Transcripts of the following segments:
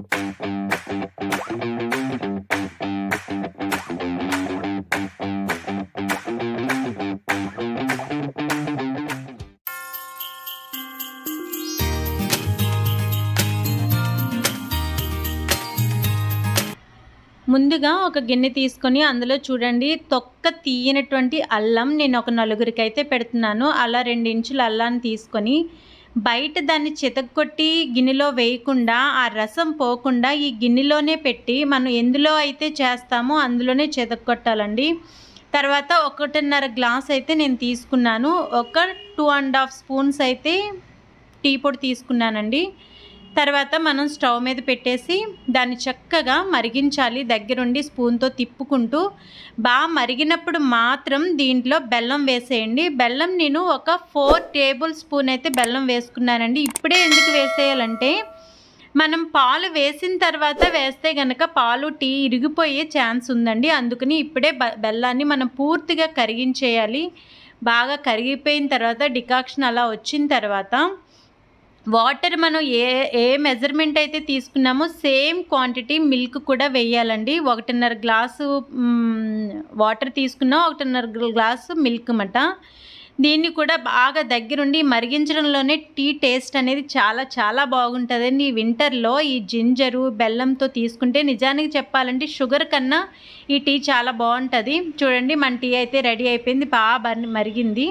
ముందుగా ఒక గిన్నె తీసుకొని అందులో చూడండి తొక్క తీయనటువంటి అల్లం నేను ఒక నలుగురికి అయితే పెడుతున్నాను అలా రెండు ఇంచుల అల్లాన్ని తీసుకొని బయట దాన్ని చితక్కొట్టి గిన్నెలో వేయకుండా ఆ రసం పోకుండా ఈ గిన్నెలోనే పెట్టి మనం ఎందులో అయితే చేస్తామో అందులోనే చితక్కొట్టాలండి తర్వాత ఒకటిన్నర గ్లాస్ అయితే నేను తీసుకున్నాను ఒక టూ అండ్ హాఫ్ స్పూన్స్ అయితే టీ పొడి తీసుకున్నానండి తర్వాత మనం స్టవ్ మీద పెట్టేసి దాన్ని చక్కగా మరిగించాలి దగ్గరుండి స్పూన్తో తిప్పుకుంటూ బాగా మరిగినప్పుడు మాత్రం దీంట్లో బెల్లం వేసేయండి బెల్లం నేను ఒక ఫోర్ టేబుల్ స్పూన్ అయితే బెల్లం వేసుకున్నానండి ఇప్పుడే ఎందుకు వేసేయాలంటే మనం పాలు వేసిన తర్వాత వేస్తే గనక పాలు టీ ఇరిగిపోయే ఛాన్స్ ఉందండి అందుకని ఇప్పుడే బ- బెల్లాన్ని మనం పూర్తిగా కరిగించేయాలి బాగా కరిగిపోయిన తర్వాత డికాక్షన్ అలా వచ్చిన తర్వాత వాటర్ మనం ఏ ఏ మెజర్మెంట్ అయితే తీసుకున్నామో సేమ్ క్వాంటిటీ మిల్క్ కూడా వేయాలండి ఒకటిన్నర గ్లాసు మ్, వాటర్ తీసుకున్నాం ఒకటిన్నర గ్లాసు మిల్క్ అన్నమాట దీన్ని కూడా బాగా దగ్గరుండి మరిగించడంలోనే టీ టేస్ట్ అనేది చాలా చాలా బాగుంటుందండి ఈ వింటర్లో ఈ జింజరు బెల్లంతో తీసుకుంటే నిజానికి చెప్పాలంటే షుగర్ కన్నా ఈ టీ చాలా బాగుంటుంది చూడండి మన టీ అయితే రెడీ అయిపోయింది బాగా బరి- మరిగింది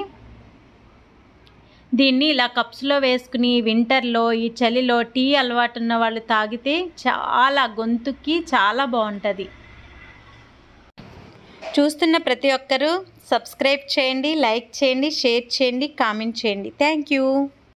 దీన్ని ఇలా కప్స్లో వేసుకుని వింటర్లో ఈ చలిలో టీ అలవాటు ఉన్న వాళ్ళు తాగితే చాలా గొంతుకి చాలా బాగుంటుంది చూస్తున్న ప్రతి ఒక్కరూ సబ్స్క్రైబ్ చేయండి లైక్ చేయండి షేర్ చేయండి కామెంట్ చేయండి థ్యాంక్ యూ